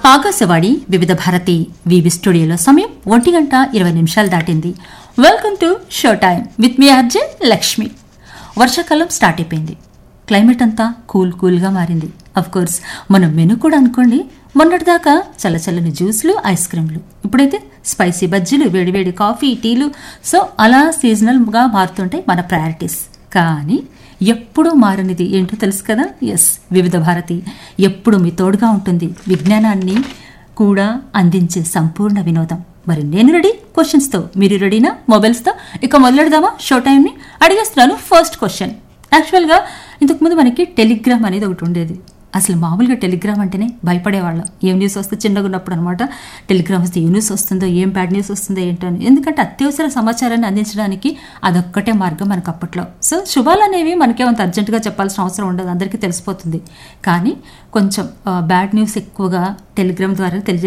ఆకాశవాణి వివిధ భారతి వివి స్టూడియోలో సమయం ఒంటి గంట ఇరవై నిమిషాలు దాటింది welcome to show time with me RJ Lakshmi వర్షాకాలం స్టార్ట్ అయిపోయింది క్లైమేట్ అంతా కూల్ కూల్గా మారింది అఫ్ కోర్స్ మనం మెను కూడా అనుకోండి మొన్నటిదాకా చల్లచల్లని జ్యూస్లు ఐస్ క్రీమ్లు ఇప్పుడైతే స్పైసీ బజ్జీలు వేడివేడి కాఫీ టీలు సో అలా సీజనల్గా మారుతుంటాయి మన ప్రయారిటీస్ కానీ ఎప్పుడూ మారనిది ఏంటో తెలుసు కదా ఎస్ వివిధ భారతి ఎప్పుడు మీ తోడుగా ఉంటుంది విజ్ఞానాన్ని కూడా అందించే సంపూర్ణ వినోదం మరి నేను రెడీ క్వశ్చన్స్తో మీరు రెడీనా మొబైల్స్తో ఇక మొదలెడదామా షో టైంని అడిగేస్తున్నాను ఫస్ట్ క్వశ్చన్ యాక్చువల్గా ఇంతకుముందు మనకి టెలిగ్రామ్ అనేది ఒకటి ఉండేది అసలు మామూలుగా టెలిగ్రామ్ అంటేనే భయపడేవాళ్ళం ఏం న్యూస్ వస్తే చిన్నగా ఉన్నప్పుడు అనమాట టెలిగ్రామ్ వస్తే ఏ న్యూస్ వస్తుందో ఏం బ్యాడ్ న్యూస్ వస్తుందో ఏంటో అని ఎందుకంటే అత్యవసర సమాచారాన్ని అందించడానికి అదొక్కటే మార్గం మనకు అప్పట్లో సో శుభాలు అనేవి మనకేమంత అర్జెంటుగా చెప్పాల్సిన అవసరం ఉండదు అందరికీ తెలిసిపోతుంది కానీ కొంచెం బ్యాడ్ న్యూస్ ఎక్కువగా టెలిగ్రామ్ ద్వారా తెలియజే